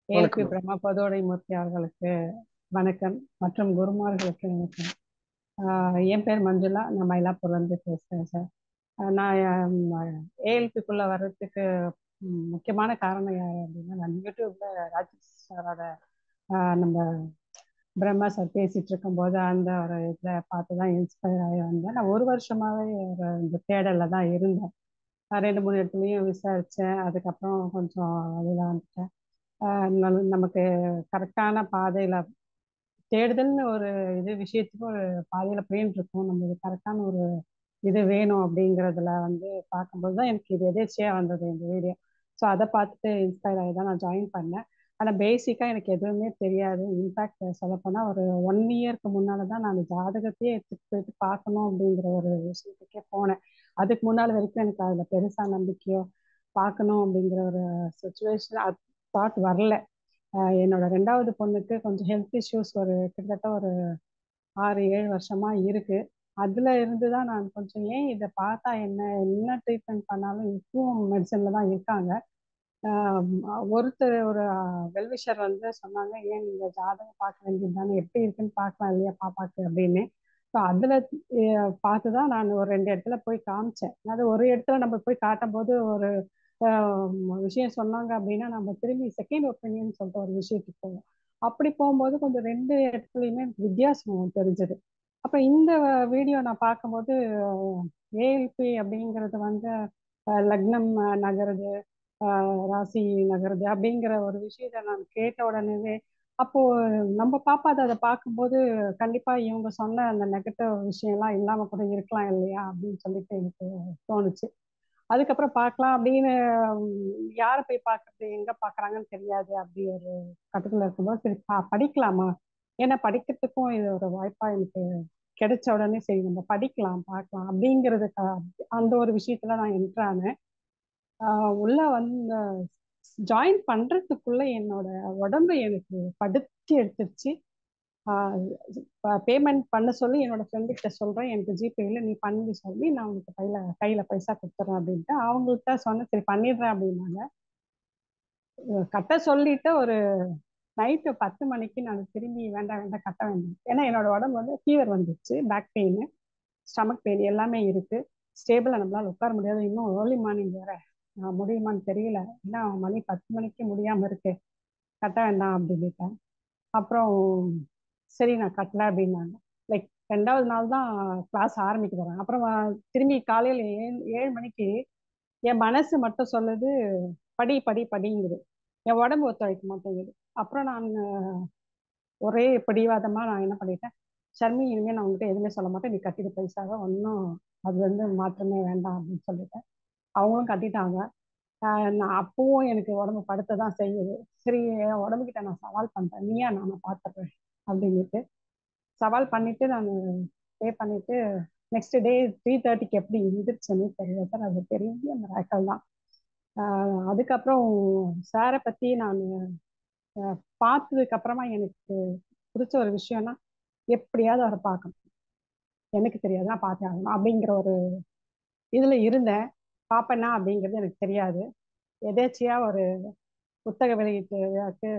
ஏல்பி வணக்கம் பிரம்மா பதோடை மூர்த்தி அவர்களுக்கு வணக்கம் மற்றும் குருமார்களுக்கு வணக்கம் ஆஹ் என் பேர் மஞ்சுளா நான் மயிலாப்பூர்லேருந்து பேசுகிறேன் சார் ஆஹ் நான் ஏஎல்பிக்குள்ளே வர்றதுக்கு ம், முக்கியமான காரணம் யார் அப்படின்னா நான் யூடியூப்ல ராஜேஷ் சாரோட ஆஹ் நம்ம பிரம்மா சார் பேசிட்டு இருக்கும்போது அந்த ஒரு இதில் பார்த்து தான் இன்ஸ்பயர் ஆகி வந்தேன் நான் ஒரு வருஷமாவே ஒரு இந்த தேடலில் தான் இருந்தேன் நான் ரெண்டு மூணு இடத்துலையும் விசாரித்தேன் அதுக்கப்புறம் கொஞ்சம் வெளியில் வந்துட்டேன் ஆஹ் நல்- நமக்கு கரெக்டான பாதையில் தேடுதல்னு ஒரு இது விஷயத்துக்கு ஒரு பாதையில் போயின்னு இருக்கும் நம்மளுக்கு கரெக்டான ஒரு இது வேணும் அப்படிங்கிறதுல வந்து பார்க்கும்போது தான் எனக்கு இது எதேச்சியாக வந்தது இந்த வீடியோ ஸோ அதை பார்த்துட்டு இன்ஸ்பயர் ஆகி தான் நான் ஜாயின் பண்ணேன் ஆனால் பேசிக்காக எனக்கு எதுவுமே தெரியாது இன்ஃபேக்ட் சொல்லப்போனால் ஒரு ஒன் இயர்க்கு முன்னால் தான் நான் ஜாதகத்தையே எடுத்துகிட்டு போயிட்டு பார்க்கணும் அப்படிங்கிற ஒரு விஷயத்துக்கே போனேன் அதுக்கு முன்னால் வரைக்கும் எனக்கு அதில் பெருசாக நம்பிக்கையோ பார்க்கணும் அப்படிங்கிற ஒரு சுச்சுவேஷன் தாட் வரல ஆஹ் என்னோட ரெண்டாவது பொண்ணுக்கு கொஞ்சம் ஹெல்த் இஷ்யூஸ் ஒரு கிட்டத்தட்ட ஒரு ஆறு ஏழு வருஷமா இருக்கு அதுல இருந்து தான் நான் கொஞ்சம் ஏன் இதை பார்த்தா என்ன என்ன ட்ரீட்மெண்ட் பண்ணாலும் இப்பவும் மெடிசன்ல தான் இருக்காங்க ஆஹ் ஒருத்தர் ஒரு வெல்விஷர் வந்து சொன்னாங்க ஏன் நீங்க ஜாதகம் பார்க்க வேண்டியது தானே எப்படி இருக்குன்னு பார்க்கலாம் இல்லையா பாப்பாக்கு அப்படின்னு ஸோ அதுல அஹ் பார்த்து தான் நான் ஒரு ரெண்டு இடத்துல போய் காமிச்சேன் அது ஒரு இடத்துல நம்ம போய் காட்டும் போது ஒரு ஆஹ் விஷயம் சொன்னாங்க அப்படின்னா நம்ம திரும்பி செகண்ட் ஒப்பீனியன் சொல்லிட்டு ஒரு விஷயத்துக்கு போவோம் அப்படி போகும்போது கொஞ்சம் ரெண்டு இடத்துலையுமே வித்தியாசம் தெரிஞ்சது அப்போ இந்த வீடியோ நான் பார்க்கும்போது ஏஎல்பி அப்படிங்கிறது வந்து அஹ், லக்னம் அஹ், நகருது ஆஹ், ராசி நகருது அப்படிங்கிற ஒரு விஷயத்த நான் கேட்ட உடனே அப்போ நம்ம பாப்பா அதை பார்க்கும்போது கண்டிப்பா இவங்க சொன்ன அந்த நெகட்டிவ் விஷயம்லாம் இல்லாம கூட இருக்கலாம் இல்லையா அப்படின்னு சொல்லிட்டு எனக்கு தோணுச்சு அதுக்கப்புறம் பார்க்கலாம் அப்படின்னு உம், யாரை போய் பார்க்கறது எங்க பார்க்கறாங்கன்னு தெரியாது அப்படி ஒரு கட்டத்துல இருக்கும்போது சரி பா படிக்கலாமா ஏன்னா படிக்கிறதுக்கும் இது ஒரு வாய்ப்பா எனக்கு கிடைச்ச உடனே சரி நம்ம படிக்கலாம் பார்க்கலாம் அப்படிங்கிறதுக்கு அந்த ஒரு விஷயத்துல நான் என்ட்ரானேன் ஆஹ் உள்ள வந்து ஜாயின் பண்றதுக்குள்ள என்னோட உடம்பு எனக்கு படுத்தி எடுத்துருச்சு பேமெண்ட் பண்ண சொல்லி என்னோட ஃப்ரெண்டு கிட்ட சொல்றேன் எனக்கு ஜிபேல நீ பண்ணி சொல்லி நான் உனக்கு கையில கையில பைசா கொடுத்துறேன் அப்படின்ட்டு அவங்கள்ட்ட சொன்னேன் சரி பண்ணிடுறேன் அப்படின்னாங்க அஹ் கட்ட சொல்லிட்டு ஒரு நைட்டு பத்து மணிக்கு நான் திரும்பி வேண்டாம் வேண்டாம் கட்ட வேண்டாம் ஏன்னா என்னோட உடம்பு வந்து ஃபீவர் வந்துச்சு பேக் பெயின் ஸ்டமக் பெயின் எல்லாமே இருக்கு ஸ்டேபிளாக நம்மளால உட்கார முடியாது இன்னும் ஏர்லி மார்னிங் வேற ஆஹ் முடியுமான்னு தெரியல ஏன்னா மணி பத்து மணிக்கு முடியாம இருக்கு கட்ட வேண்டாம் அப்படின்னுட்டேன் அப்புறம் சரி நான் கட்டல அப்படின்னாங்க லைக் ரெண்டாவது நாள் தான் கிளாஸ் ஆரம்பிக்க போறேன் அப்புறம் வ- திரும்பி காலையில் ஏழு ஏழு மணிக்கு என் மனசு மட்டும் சொல்லுது படி படி படிங்குது என் உடம்பு ஒத்துழைக்க மாட்டேங்குது அப்புறம் நான் ஒரே பிடிவாதமா நான் என்ன பண்ணிட்டேன் ஷர்மி இனிமேல் நான் உங்ககிட்ட எதுவுமே சொல்ல மாட்டேன் நீ கட்டிட்டு பைசாவை ஒன்றும் அது வந்து மாற்றமே வேண்டாம் அப்படின்னு சொல்லிட்டேன் அவங்களும் கட்டிட்டாங்க ஆஹ் நான் அப்பவும் எனக்கு உடம்பு படுத்த தான் செய்யுது சரி என் உடம்புக்கிட்ட நான் சவால் பண்றேன் நீயா நான் பார்த்துடுறேன் அப்படின்னுட்டு சவால் பண்ணிட்டு நான் பே பண்ணிட்டு நெக்ஸ்ட் டே த்ரீ தேர்ட்டிக்கு எப்படி இருந்துச்சுன்னு தெரியல சார் அது பெரிய மிராக்கல் தான் ஆஹ் அதுக்கப்புறம் சாரை பத்தி நான் ஆஹ் பார்த்ததுக்கு அப்புறமா எனக்கு பிடிச்ச ஒரு விஷயம்னா எப்படியாவது அவரை பார்க்கணும் எனக்கு தெரியாது நான் பார்த்தே ஆகணும் அப்படிங்கிற ஒரு இதுல இருந்தேன் பார்ப்பேனா அப்படிங்கிறது எனக்கு தெரியாது எதேச்சியா ஒரு புத்தக வெளியீட்டு விழாக்கு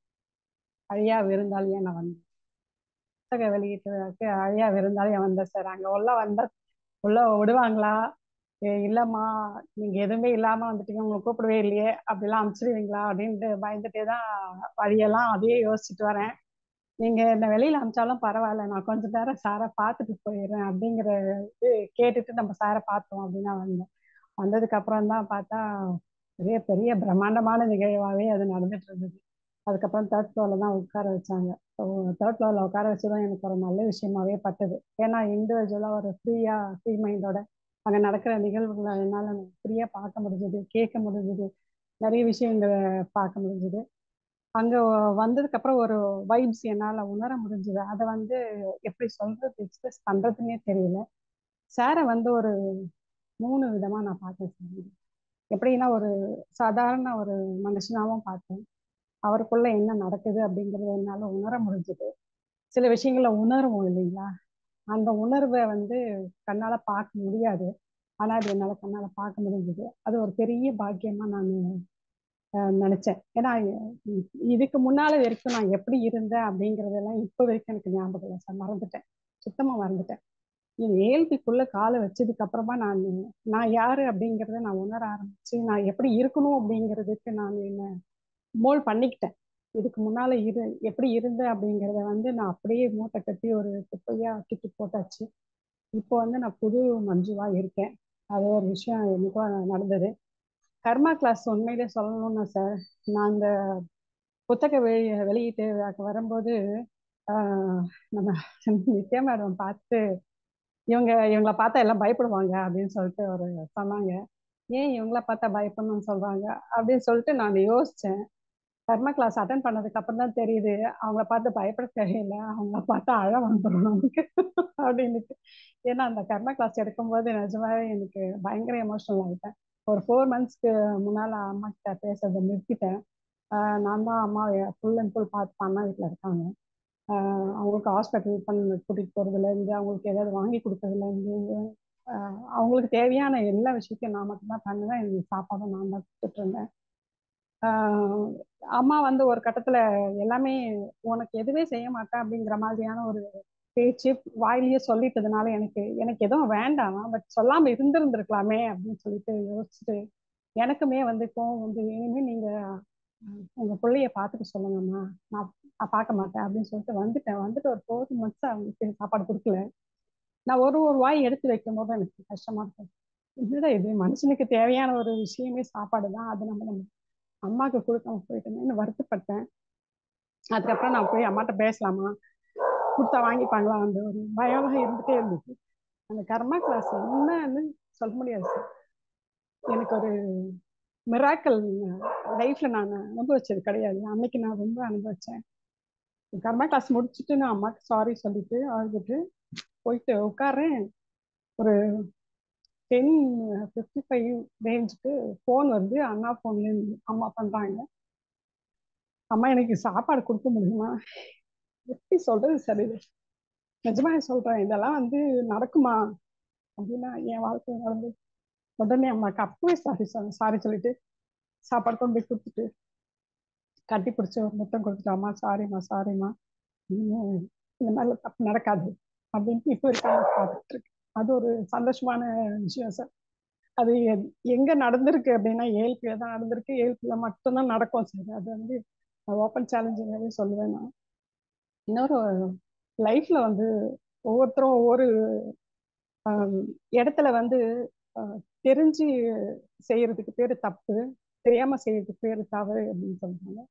அழியா விருந்தாளியா நான் வந்தேன் புத்தக வெளியீட்டு விழாக்கு அழியா விருந்தாளியா வந்தேன் சார் அங்க உள்ள வந்தா உள்ள விடுவாங்களா ஏ இல்லம்மா நீங்க எதுவுமே இல்லாம வந்துட்டீங்க உங்களை கூப்பிடவே இல்லையே அப்படிலாம் அனுப்பிச்சிடுவீங்களா அப்படின்ட்டு பயந்துட்டே தான் வழியெல்லாம் அதையே யோசிச்சுட்டு வரேன் நீங்க என்ன வெளியில அனுப்பிச்சாலும் பரவாயில்ல நான் கொஞ்ச நேரம் சாரை பார்த்துட்டு போயிடுறேன் அப்படிங்கிற இது கேட்டுட்டு நம்ம சாரை பார்த்தோம் அப்படின்னு நான் வந்தேன் வந்ததுக்கு அப்புறம் தான் பார்த்தா பெரிய பெரிய பிரம்மாண்டமான நிகழ்வாகவே அது நடந்துட்டு இருந்தது அதுக்கப்புறம் தேர்ட் ஃப்ளோர்ல தான் உட்கார வச்சாங்க ஸோ தேர்ட் ஃப்ளோர்ல உட்கார வச்சதும் எனக்கு ஒரு நல்ல விஷயமாவே பட்டது ஏன்னா இண்டிவிஜுவலா ஒரு ஃப்ரீயா ஃப்ரீ மைண்டோட அங்க நடக்கிற நிகழ்வுகளை என்னால ஃப்ரீயா பார்க்க முடிஞ்சது கேட்க முடிஞ்சது நிறைய விஷயங்களை பார்க்க முடிஞ்சது அங்க வந்ததுக்கு அப்புறம் ஒரு வைப்ஸ் என்னால உணர முடிஞ்சது அதை வந்து எப்படி சொல்றது எக்ஸ்பிரஸ் பண்றதுன்னே தெரியல சாரை வந்து ஒரு மூணு விதமா நான் பார்த்தேன் சார் எப்படின்னா ஒரு சாதாரண ஒரு மனுஷனாவும் பார்த்தேன் அவருக்குள்ள என்ன நடக்குது அப்படிங்கறத என்னால உணர முடிஞ்சது சில விஷயங்களை உணர்வோம் இல்லைங்களா அந்த உணர்வை வந்து கண்ணால பார்க்க முடியாது ஆனா அது என்னால கண்ணால பார்க்க முடிஞ்சது அது ஒரு பெரிய பாக்கியமா நான் அஹ், நினைச்சேன் ஏன்னா இ- இதுக்கு முன்னால வரைக்கும் நான் எப்படி இருந்தேன் அப்படிங்கறதெல்லாம் இப்போ வரைக்கும் எனக்கு ஞாபகம் இல்லை சார் மறந்துட்டேன் சுத்தமா மறந்துட்டேன் இது ஏழ்பிக்குள்ள காலை வச்சதுக்கு அப்புறமா நான் நான் யாரு அப்படிங்கறத நான் உணர ஆரம்பிச்சு நான் எப்படி இருக்கணும் அப்படிங்கிறதுக்கு நான் என்ன மோல் பண்ணிக்கிட்டேன் இதுக்கு முன்னால இரு எப்படி இருந்தேன் அப்படிங்கிறத வந்து நான் அப்படியே மூட்டை கட்டி ஒரு குப்பையா தூக்கி போட்டாச்சு இப்போ வந்து நான் புது மஞ்சுவா இருக்கேன் அது ஒரு விஷயம் எனக்கும் நடந்தது கர்மா கிளாஸ் உண்மையிலே சொல்லணும்னா சார் நான் அந்த புத்தக வெளி வெளியிட்டு அங்க வரும்போது ஆஹ், நம்ம நித்யா மேடம் பார்த்து இவங்க இவங்கள பார்த்தா எல்லாம் பயப்படுவாங்க அப்படின்னு சொல்லிட்டு ஒரு சொன்னாங்க ஏன் இவங்கள பார்த்தா பயப்படணும்னு சொல்றாங்க அப்படின்னு சொல்லிட்டு நான் யோசிச்சேன் கர்மா கிளாஸ் அட்டன் பண்ணதுக்கு அப்புறம் தான் தெரியுது அவங்கள பார்த்து பயப்பட தேவையில்லை அவங்கள பார்த்தா அழ வந்துடும் நமக்கு அப்படின்னுட்டு ஏன்னா அந்த கர்மா கிளாஸ் எடுக்கும்போது நிஜமாவே எனக்கு பயங்கர எமோஷனல் ஆகிட்டேன் ஒரு ஃபோர் மந்த்ஸ்க்கு முன்னால் அம்மா கிட்ட பேசுறதை நிறுத்திட்டேன் ஆஹ் நான் தான் அம்மா ஃபுல் அண்ட் ஃபுல் பார்த்து அண்ணா வீட்டில் இருக்காங்க ஆஹ் அவங்களுக்கு ஹாஸ்பிட்டல் பண்ண கூட்டிகிட்டு போகிறதுலேருந்து அவங்களுக்கு ஏதாவது வாங்கி கொடுக்கறதுலேருந்து ஆஹ் அவங்களுக்கு தேவையான எல்லா விஷயத்தையும் நான் மட்டும்தான் பண்ணுவேன் எனக்கு சாப்பாடும் நான் தான் கொடுத்துட்டு இருந்தேன் ஆஹ் அம்மா வந்து ஒரு கட்டத்துல எல்லாமே உனக்கு எதுவே செய்ய மாட்டேன் அப்படிங்கிற மாதிரியான ஒரு பேச்சு வாயிலேயே சொல்லிட்டதுனால எனக்கு எனக்கு எதுவும் வேண்டாம் பட் சொல்லாம இருந்திருந்திருக்கலாமே அப்படின்னு சொல்லிட்டு யோசிச்சுட்டு எனக்குமே வந்து கோவம் வந்து இனிமே நீங்க அஹ், உங்க பிள்ளைய பார்த்துக்க சொல்லுங்கம்மா நான் நான் பார்க்க மாட்டேன் அப்படின்னு சொல்லிட்டு வந்துட்டேன் வந்துட்டு ஒரு ஃபோர் மந்த்ஸ் அவங்களுக்கு சாப்பாடு கொடுக்கல நான் ஒரு ஒரு வாய் எடுத்து வைக்கும் போது எனக்கு கஷ்டமா இருக்கும் என்னடா இது மனுஷனுக்கு தேவையான ஒரு விஷயமே சாப்பாடு தான் அது நம்ம நம்ம அம்மாவுக்கு கொடுக்காம போயிட்டேன்னு வருத்தப்பட்டேன் அதுக்கப்புறம் நான் போய் அம்மாட்ட பேசலாமா கொடுத்தா வாங்கிப்பாங்களா அந்த ஒரு பயம் இருந்துட்டே இருந்துச்சு அந்த கர்மா கிளாஸ் என்னன்னு சொல்ல முடியாது சார் எனக்கு ஒரு மிராக்கல் லைஃப்ல நான் அனுபவிச்சது கிடையாது அன்னைக்கு நான் ரொம்ப அனுபவிச்சேன் கர்மா கிளாஸ் முடிச்சுட்டு நான் அம்மாக்கு சாரி சொல்லிட்டு அழுதுட்டு போயிட்டு உட்கார்றேன் ஒரு டென் ஃபிஃப்டி ஃபைவ் ரேஞ்சுக்கு ஃபோன் வருது அண்ணா ஃபோன்லேருந்து அம்மா பண்ணுறாங்க அம்மா எனக்கு சாப்பாடு கொடுக்க முடியுமா எப்படி சொல்றது சரி நிஜமா சொல்றேன் இதெல்லாம் வந்து நடக்குமா அப்படின்னா என் வாழ்க்கை நடந்து உடனே அம்மாக்கு அப்பவே சாரி சொன்ன சாரி சொல்லிட்டு சாப்பாடு கொண்டு போய் கொடுத்துட்டு கட்டி பிடிச்சி ஒரு முத்தம் கொடுத்துட்டு அம்மா சாரிம்மா சாரிம்மா இனிமே இந்த மாதிரி தப்பு நடக்காது அப்படின்ட்டு இப்போ இருக்காங்க பார்த்துட்டு இருக்கு அது ஒரு சந்தோஷமான விஷயம் சார் அது எ- எங்க நடந்திருக்கு அப்படின்னா ஏழ்பியில தான் நடந்திருக்கு ஏழ்பியில மட்டும்தான் நடக்கும் சார் அது வந்து ஓப்பன் சேலஞ்சுங்கிறதே சொல்லுவேன் நான் இன்னொரு லைஃப்ல வந்து ஒவ்வொருத்தரும் ஒவ்வொரு ஆம், இடத்துல வந்து ஆஹ், தெரிஞ்சு செய்யறதுக்கு பேரு தப்பு தெரியாம செய்யறதுக்கு பேரு தவறு அப்படின்னு சொல்றாங்க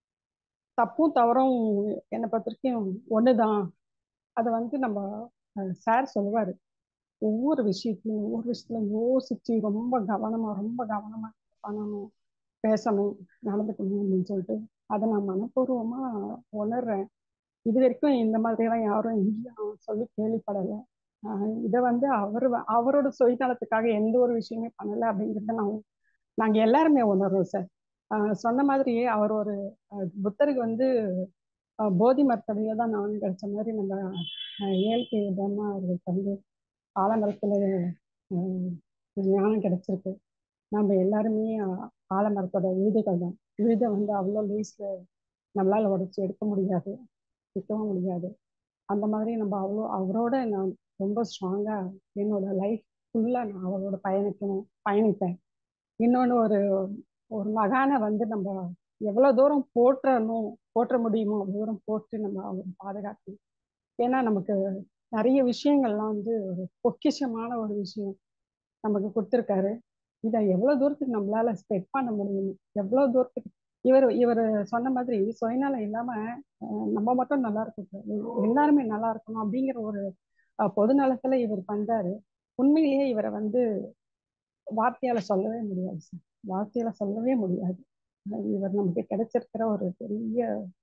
தப்பும் தவறும் என்னை பொறுத்த வரைக்கும் ஒண்ணுதான் அதை வந்து நம்ம சார் சொல்லுவாரு ஒவ்வொரு விஷயத்துலையும் ஒவ்வொரு விஷயத்துலையும் யோசிச்சு ரொம்ப கவனமா ரொம்ப கவனமா பண்ணணும் பேசணும் நடந்துக்கணும் அப்படின்னு சொல்லிட்டு அதை நான் மனப்பூர்வமா உணர்றேன் இது வரைக்கும் இந்த மாதிரியெல்லாம் யாரும் எங்கேயும் சொல்லி கேள்விப்படலை ஆஹ் இதை வந்து அவர் அவரோட சுயநலத்துக்காக எந்த ஒரு விஷயமே பண்ணலை அப்படிங்கிறத நான் நாங்க எல்லாருமே உணர்றோம் சார் ஆஹ் சொன்ன மாதிரியே அவர் ஒரு ஆஹ் புத்தருக்கு வந்து ஆஹ் போதி மரத்தடியில தான் நான் கிடைச்ச மாதிரி நம்ம ஏழ்பி பிரம்மா அவர்களுக்கு வந்து ஆலமரத்துல ஆஹ் ஞானம் கிடைச்சிருக்கு நம்ம எல்லாருமே ஆஹ் ஆலமரத்தோட விழுதுகள் தான் விழுதை வந்து அவ்வளோ லூஸ்ல நம்மளால உடைச்சு எடுக்க முடியாது விற்கவும் முடியாது அந்த மாதிரி நம்ம அவ்வளோ அவரோட நான் ரொம்ப ஸ்ட்ராங்கா என்னோட லைஃப் ஃபுல்லா நான் அவரோட பயணிக்கணும் பயணிப்பேன் இன்னொன்று ஒரு ஒரு மகானை வந்து நம்ம எவ்வளோ தூரம் போற்றணும் போற்ற முடியுமோ அவ்வளோ தூரம் போட்டு நம்ம அவரை பாதுகாக்கணும் ஏன்னா நமக்கு நிறைய விஷயங்கள்லாம் வந்து ஒரு பொக்கிஷமான ஒரு விஷயம் நமக்கு கொடுத்துருக்காரு இதை எவ்வளோ தூரத்துக்கு நம்மளால ஸ்பெட் பண்ண முடியும் எவ்வளோ தூரத்துக்கு இவர் இவர் சொன்ன மாதிரி சுயநலம் இல்லாம அஹ், நம்ம மட்டும் நல்லா இருக்கக்கூடாது எல்லாருமே நல்லா இருக்கணும் அப்படிங்கிற ஒரு அஹ், பொது நலத்துல இவர் பண்றாரு உண்மையிலேயே இவரை வந்து வார்த்தையால சொல்லவே முடியாது சார் வார்த்தையால சொல்லவே முடியாது அஹ் இவர் நமக்கு கிடைச்சிருக்கிற ஒரு பெரிய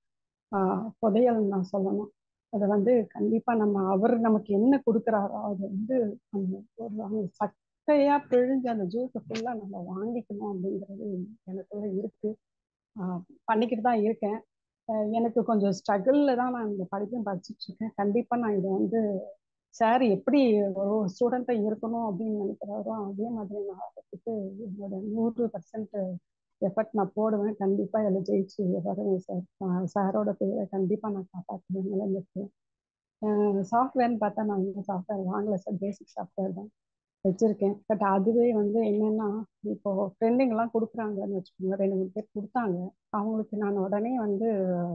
ஆஹ் புதையல் நான் சொல்லணும் அதை வந்து கண்டிப்பா நம்ம அவர் நமக்கு என்ன கொடுக்குறாரோ அது வந்து அந்த ஒரு அந்த சக்கையா பிழிஞ்சு அந்த ஜூஸை ஃபுல்லா நம்ம வாங்கிக்கணும் அப்படிங்கிறது எனக்குள்ள இருக்கு ஆஹ் பண்ணிக்கிட்டு தான் இருக்கேன் ஆஹ் எனக்கு கொஞ்சம் ஸ்ட்ரகிள்ல தான் நான் இந்த படிப்பும் படிச்சுட்டு இருக்கேன் கண்டிப்பா நான் இதை வந்து சார் எப்படி ஒரு ஸ்டூடெண்ட்டை இருக்கணும் அப்படின்னு நினைக்கிறாரோ அதே மாதிரி நான் அதுக்கு என்னோட நூறு பர்சன்ட் எஃபர்ட் நான் போடுவேன் கண்டிப்பாக இதில் ஜெயிச்சு வருவேன் சார் சாரோட பேரை கண்டிப்பாக நான் காப்பாற்றுவேன் நிலைநிறுத்துவேன் சாஃப்ட்வேர்னு பார்த்தா நான் இன்னும் சாஃப்ட்வேர் வாங்கலை சார் பேசிக் சாஃப்ட்வேர் தான் வச்சுருக்கேன் பட் அதுவே வந்து என்னென்னா இப்போ ட்ரெண்டிங்லாம் கொடுக்குறாங்கன்னு வச்சுக்கோங்க ரெண்டு மூணு பேர் கொடுத்தாங்க அவங்களுக்கு நான் உடனே வந்து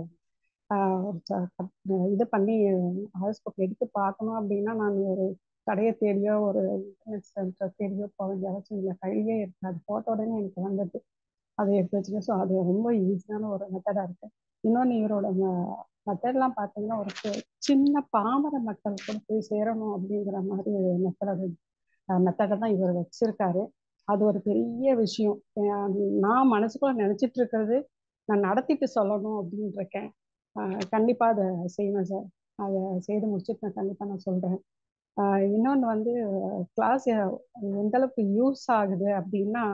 இது பண்ணி ஹாஸ்பிட்டல் எடுத்து பார்க்கணும் அப்படின்னா நான் ஒரு கடையை தேடியோ ஒரு இன்டர்நெட் சென்டர் தேடியோ போக வேண்டிய அவசியம் இல்லை கையிலே இருக்காது ஃபோட்டோ உடனே எனக்கு வந்தது அதை எடுத்து வச்சுக்கேன் ஸோ அது ரொம்ப ஈஸியான ஒரு மெத்தடாக இருக்குது இன்னொன்று இவரோட மெத்தட்லாம் பார்த்தீங்கன்னா ஒரு சின்ன பாமர மக்கள் கூட போய் சேரணும் அப்படிங்கிற மாதிரி மெத்தடை மெத்தடை தான் இவர் வச்சிருக்காரு அது ஒரு பெரிய விஷயம் நான் மனசுக்குள்ள நினச்சிட்டு இருக்கிறது நான் நடத்திட்டு சொல்லணும் அப்படின்னு இருக்கேன் கண்டிப்பாக அதை செய்வேன் சார் அதை செய்து முடிச்சுட்டு நான் கண்டிப்பாக நான் சொல்கிறேன் இன்னொன்று வந்து கிளாஸ் எந்த அளவுக்கு யூஸ் ஆகுது அப்படின்னா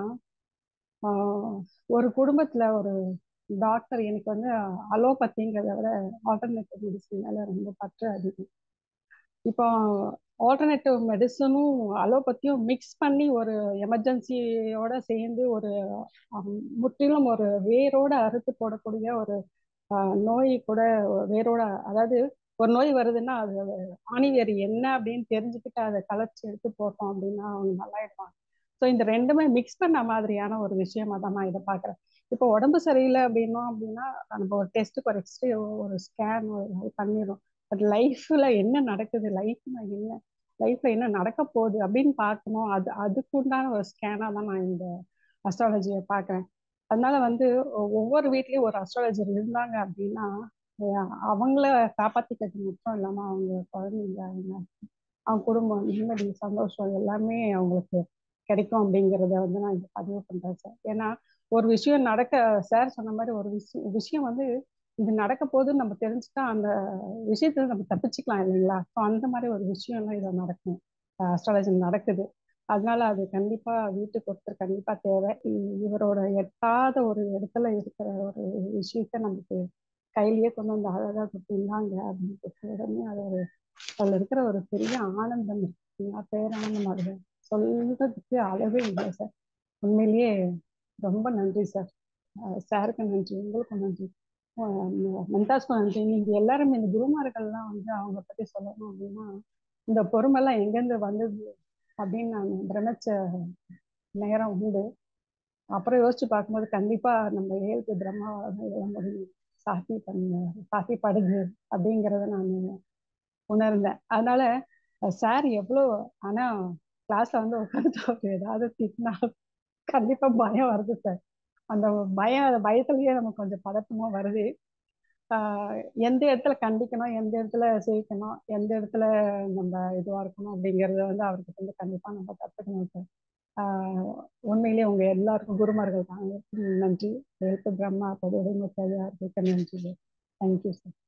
ஒரு குடும்பத்தில் ஒரு டாக்டர் எனக்கு வந்து அலோபதிங்கிறத விட ஆல்டர்னேட்டிவ் மெடிசன் மேலே ரொம்ப பற்று அதிகம் இப்போ ஆல்டர்னேட்டிவ் மெடிசனும் அலோபத்தியும் மிக்ஸ் பண்ணி ஒரு எமர்ஜென்சியோட சேர்ந்து ஒரு முற்றிலும் ஒரு வேரோட அறுத்து போடக்கூடிய ஒரு நோய் கூட வேரோட அதாவது ஒரு நோய் வருதுன்னா அது ஆணிவேர் என்ன அப்படின்னு தெரிஞ்சுக்கிட்டு அதை கலைச்சி எடுத்து போட்டோம் அப்படின்னா அவங்க நல்லாயிடுவாங்க ஸோ இந்த ரெண்டுமே மிக்ஸ் பண்ண மாதிரியான ஒரு விஷயமா தான் நான் இதை பார்க்குறேன் இப்போ உடம்பு சரியில்லை அப்படின்னோம் அப்படின்னா நம்ம ஒரு டெஸ்ட்டுக்கு ஒரு எக்ஸ்ரே ஒரு ஸ்கேன் பண்ணிடும் பட் லைஃப்பில் என்ன நடக்குது லைஃப்னா என்ன லைஃப்பில் என்ன நடக்க போகுது அப்படின்னு பார்க்கணும் அது அதுக்குண்டான ஒரு ஸ்கேனாக தான் நான் இந்த அஸ்ட்ராலஜியை பார்க்குறேன் அதனால வந்து ஒவ்வொரு வீட்லேயும் ஒரு அஸ்ட்ராலஜர் இருந்தாங்க அப்படின்னா அவங்கள காப்பாற்றிக்கிறது மட்டும் இல்லாமல் அவங்க குழந்தைங்க அவங்க அவங்க குடும்பம் நிம்மதி சந்தோஷம் எல்லாமே அவங்களுக்கு கிடைக்கும் அப்படிங்கிறத வந்து நான் இங்கே பதிவு பண்ணுறேன் சார் ஏன்னா ஒரு விஷயம் நடக்க சார் சொன்ன மாதிரி ஒரு விஷயம் விஷயம் வந்து இது நடக்க போதுன்னு நம்ம தெரிஞ்சுட்டா அந்த விஷயத்துல நம்ம தப்பிச்சுக்கலாம் இல்லைங்களா ஸோ அந்த மாதிரி ஒரு விஷயம்லாம் இதில் நடக்கும் அஸ்ட்ராலஜி நடக்குது அதனால அது கண்டிப்பா வீட்டுக்கு ஒருத்தர் கண்டிப்பா தேவை இவரோட எட்டாத ஒரு இடத்துல இருக்கிற ஒரு விஷயத்த நமக்கு கையிலேயே கொண்டு வந்து அழகா கொடுத்துருந்தாங்க அப்படின்னு உடனே அது ஒரு அதில் இருக்கிற ஒரு பெரிய ஆனந்தம் இருக்கு பேரானந்தம் அது சொல்றதுக்கு அளவே இல்லை சார் உண்மையிலேயே ரொம்ப நன்றி சார் சாருக்கு நன்றி உங்களுக்கும் நன்றி மென்டாஸ்க்கும் நன்றி நீங்க எல்லாருமே இந்த குருமார்கள்லாம் வந்து அவங்க பத்தி சொல்லணும் அப்படின்னா இந்த பொறுமெல்லாம் எங்கேருந்து வந்தது அப்படின்னு நான் பிரமிச்ச நேரம் உண்டு அப்புறம் யோசிச்சு பார்க்கும்போது கண்டிப்பா நம்ம ஏழுக்கு பிரம்மா முடியும் சாத்தி பண்ண சாத்திப்படுது அப்படிங்கிறத நான் உணர்ந்தேன் அதனால சார் எவ்வளோ ஆனா கிளாஸ்ல வந்து உட்காந்து அவர் ஏதாவது திட்டினா கண்டிப்பா பயம் வருது சார் அந்த பயம் பயத்துலயே நமக்கு கொஞ்சம் பதட்டமும் வருது எந்த இடத்துல கண்டிக்கணும் எந்த இடத்துல சிரிக்கணும் எந்த இடத்துல நம்ம இதுவாக இருக்கணும் அப்படிங்கிறத வந்து அவருக்கு வந்து கண்டிப்பாக நம்ம கற்றுக்கணும் சார் உண்மையிலேயே உங்க எல்லாருக்கும் குருமார்கள் தான் நன்றி எழுத்து பிரம்மா பொதுவுடைமை தேவையாக இருக்க நன்றி தேங்க்யூ சார்